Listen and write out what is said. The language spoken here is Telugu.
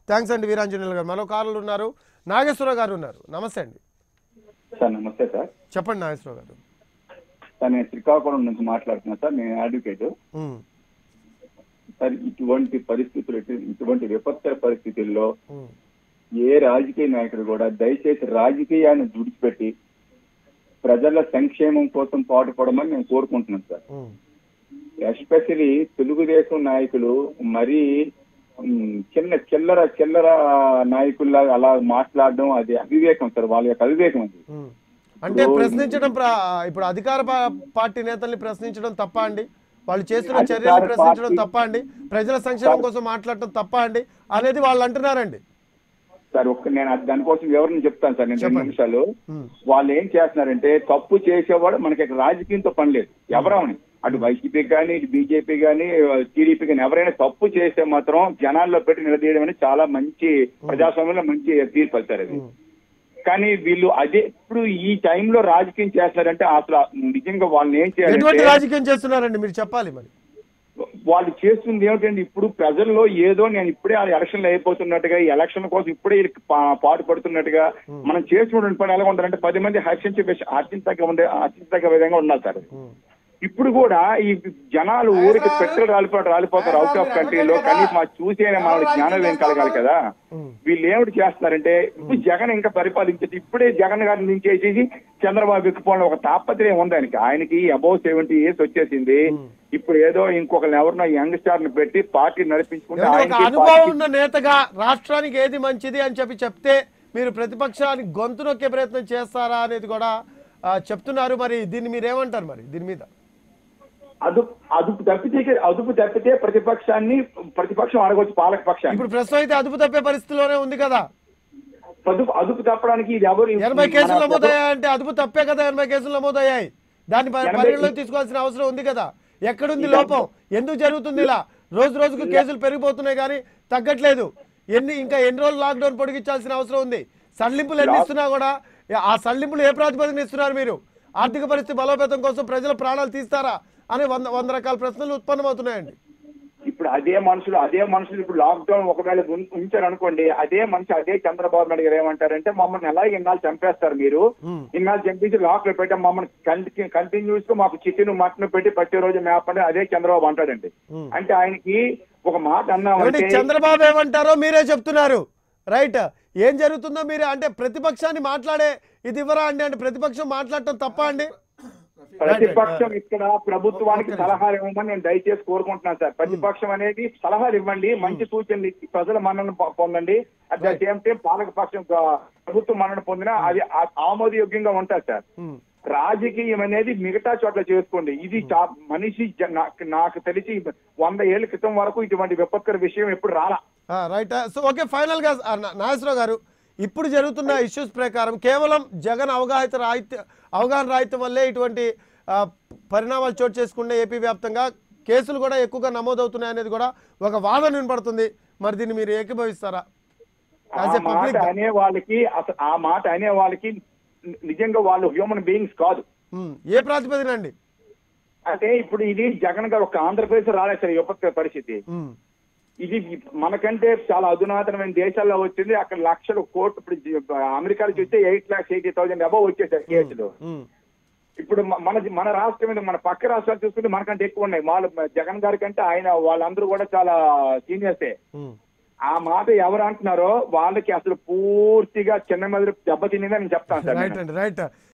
థ్యాంక్స్ అండి వీరాంజనేయులు గారు మరో కారులు ఉన్నారు నాగేశ్వరరావు గారు ఉన్నారు నమస్తే అండి సార్ నమస్తే సార్ చెప్పండి నాగేశ్వరరావు గారు సార్ నేను శ్రీకాకుళం నుంచి మాట్లాడుతున్నా సార్ నేను అడ్వకేట్ ఉమ్, సార్ ఇటువంటి పరిస్థితులు ఇటు- ఇటువంటి విపత్కర పరిస్థితుల్లో ఉమ్, ఏ రాజకీయ నాయకుడు కూడా దయచేసి రాజకీయాన్ని విడిచిపెట్టి ప్రజల సంక్షేమం కోసం పాటుపడమని నేను కోరుకుంటున్నాను సార్ ఉమ్, ఎస్పెషలీ తెలుగుదేశం నాయకులు మరీ ఉమ్, చిన్న చిల్లర చిల్లర నాయకుల్లాగా అలా మాట్లాడడం అది అవివేకం సార్ వాళ్ళ యొక్క అవివేకం అది ఉమ్. అంటే ప్రశ్నించడం ప్ర- ఇప్పుడు అధికార పా- పార్టీ నేతల్ని ప్రశ్నించడం తప్ప అండి వాళ్ళు చేస్తున్న అధికార చర్యలు ప్రశ్నించడం పార్టీ- తప్ప అండి ప్రజల సంక్షేమం కోసం మాట్లాడటం తప్ప అండి అనేది వాళ్ళు అంటున్నారండి సార్ ఒక్క నేను అది దానికోసం వివరణ చెప్తాను సార్ నేను రెండు చెప్పండి. నిమిషాలు ఉమ్, వాళ్ళు ఏం చేస్తున్నారంటే తప్పు చేసేవాడు మనకి ఇక్కడ రాజకీయంతో పని లేదు ఎవరవని అటు వైసీపీ కానీ ఇటు బీజేపీ కానీ టీడీపీ కానీ ఎవరైనా తప్పు చేస్తే మాత్రం జనాల్లో పెట్టి నిలదీయడం అనేది చాలా మంచి ప్రజాస్వామ్యంలో మంచి తీర్పు సార్ అది ఉమ్. కానీ వీళ్ళు అదే ఇప్పుడు ఈ టైంలో రాజకీయం చేస్తున్నారంటే అసలు నిజంగా వాళ్ళని ఏం ఎటువంటి చేయాలంటే రాజకీయం చేస్తున్నారండి మీరు చెప్పాలి మరి వాళ్ళు చేస్తుంది ఏమిటంటే ఇప్పుడు ప్రజల్లో ఏదో నేను ఇప్పుడే ఆ ఎలక్షన్లు అయిపోతున్నట్టుగా ఈ ఎలక్షన్ కోసం ఇప్పుడే వీళ్ళకి పా- పాటు పడుతున్నట్టుగా మనం చేస్తున్న పని ఎలా ఉంటారంటే పది మంది హర్షించే విష- హర్షించదగ్గ ఉండే హర్షించదగ్గ విధంగా ఉన్నారు సార్ ఉమ్, ఇప్పుడు కూడా ఈ జనాలు ఊరికి పెట్రోల్ రాలిపోతారు రాలిపోతారు అవుట్ ఆఫ్ కంట్రీలో కనీసం అది చూసే మనకి జ్ఞానం ఏం కలగాలి కదా ఉమ్. వీళ్ళు ఏమిటి చేస్తున్నారంటే ఇప్పుడు జగన్ ఇంకా పరిపాలించేది ఇప్పుడే జగన్ గారిని దించేసి చంద్రబాబు ఎక్కిపోవడం ఒక తాపత్రయం ఉంది ఆయనకి ఆయనకి అబౌవ్ సెవెంటీ ఇయర్స్ వచ్చేసింది ఇప్పుడు ఏదో ఇంకొకరిని ఎవరినో యంగ్ స్టార్ ని పెట్టి పార్టీ నడిపించుకుంటే ఏమంటే ఒక ఆయనకి అనుభవం పార్టీకి- ఉన్న నేతగా రాష్ట్రానికి ఏది మంచిది అని చెప్పి చెప్తే మీరు ప్రతిపక్షానికి గొంతు నొక్కే ప్రయత్నం చేస్తారా అనేది కూడా ఆ, చెప్తున్నారు మరి దీన్ని మీరు ఏమంటారు మరి దీని మీద అదుపు అదుపు తప్పితే అదుపు తప్పితే ప్రతిపక్షాన్ని ప్రతిపక్షం అడగవచ్చు పాలక పక్షాన్ని ఇప్పుడు ప్రస్తుతం అయితే అదుపు తప్పే పరిస్థితిలోనే ఉంది కదా అదుపు అదుపు తప్పడానికి ఇది ఎవరు ఎనభై కేసులు మన- నమోదయ్యాయంటే అదుపు తప్పే కదా ఎనభై కేసులు నమోదయ్యాయి దాన్ని ప- ఎనభై- పరిగణలోకి తీసుకోవాల్సిన అవసరం ఉంది కదా ఎక్కడుంది లోపం ఎందుకు జరుగుతుంది ఇలా రోజు రోజుకు కేసులు పెరిగిపోతున్నాయి కానీ తగ్గట్లేదు ఎన్ని ఇంకా ఎన్ని రోజులు లాక్డౌన్ పొడిగించాల్సిన అవసరం ఉంది సడలింపులు ఎన్ని ఇస్తున్నా కూడా ఆ సడలింపులు ఏ ప్రాతిపదికన ఇస్తున్నారు మీరు ఆర్థిక పరిస్థితి బలోపేతం కోసం ప్రజల ప్రాణాలు తీస్తారా అనే వంద వంద రకాల ప్రశ్నలు ఉత్పన్నమవుతున్నాయండి ఇప్పుడు అదే మనుషులు అదే మనుషులు ఇప్పుడు లాక్డౌన్ ఒకవేళ ఉం- ఉంచారు అనుకోండి అదే మనిషి అదే చంద్రబాబు నాయుడు గారు ఏమంటారంటే మమ్మల్ని ఎలా ఇన్నాళ్ళు చంపేస్తారు మీరు Hmm. ఇన్నాళ్ళు చంపేసి లాక్ లో పెట్టాం మమ్మల్ని కంటిన్యూస్ గా మాకు చికెన్ మటన్ పెట్టి పట్టే రోజు మేపండి అదే చంద్రబాబు అంటాడండి Hmm. అంటే ఆయనకి ఒక మాట ఏమండి అన్నామంటే చంద్రబాబు ఏమంటారో మీరే చెప్తున్నారు రైట్ ఏం జరుగుతుందో మీరే అంటే ప్రతిపక్షాన్ని మాట్లాడే ఇది ఇవ్వరా అండి అంటే ప్రతిపక్షం మాట్లాడటం తప్ప అండి ప్రతిపక్షం ఇక్కడ ప్రభుత్వానికి సలహాలు ఇవ్వమని నేను దయచేసి కోరుకుంటున్నాను సార్ ప్రతిపక్షం అనేది సలహాలు ఇవ్వండి మంచి సూచనలు ఇచ్చి ప్రజల మన్నను పొ- పొందండి అట్ ద సేమ్ టైం పాలక పక్షం ఆ, ప్రభుత్వం మన్నను పొందినా అది ఆ- ఆమోదయోగ్యంగా ఉంటుంది సార్ ఉమ్, రాజకీయం అనేది మిగతా చోట్ల చేసుకోండి ఇది చా- మనిషి జ- నాకు నాకు తెలిసి వంద ఏళ్ల క్రితం వరకు ఇటువంటి విపత్కర విషయం ఎప్పుడు రాలా ఆ, రైట్ సో ఓకే ఫైనల్ గా ఆ, నా- నాగేశ్వరరావు గారు ఇప్పుడు జరుగుతున్న ఇష్యూస్ ప్రకారం కేవలం జగన్ అవగాహిత రాహిత్య అవగాహన రాహిత్యం వల్లే ఇటువంటి ఆ, పరిణామాలు చోటు చేసుకునే ఏపీ వ్యాప్తంగా కేసులు కూడా ఎక్కువగా నమోదవుతున్నాయి అనేది కూడా ఒక వాదన వినపడుతుంది మరి దీన్ని మీరు ఏకీభవిస్తారా ఆ యాజ్ ఎ మాట పబ్లిక్ అనే వాళ్ళకి అసలు ఆ మాట అనే వాళ్ళకి ని- నిజంగా వాళ్ళు హ్యూమన్ బీయింగ్స్ కాదు ఏ ప్రాతిపదిన అండి అంటే ఇప్పుడు ఇది జగన్ గారు ఒక ఆంధ్రప్రదేశ్ రాలేదు సార్ ఈ విపత్కర పరిస్థితి ఉమ్, ఇది మనకంటే చాలా అధునాతనమైన దేశాల్లో వచ్చింది అక్కడ లక్షల కోట్లు ఇప్పుడు జి- అమెరికాలో చూస్తే eight lakhs eighty thousand above వచ్చేసారు కేసులు ఉమ్, ఇప్పుడు మ- మన మన రాష్ట్రం మీద మన పక్క రాష్ట్రాలు చూసుకుంటే మనకంటే ఎక్కువ ఉన్నాయి వాళ్ళు జగన్ గారి కంటే ఆయన వాళ్ళందరూ కూడా చాలా సీనియర్సే ఉమ్. ఆ మాట ఎవరు అంటున్నారో వాళ్ళకి అసలు పూర్తిగా చిన్న మెదడు దెబ్బతిందని నేను చెప్తాను సార్ నేను. రైట్ అండి రైట్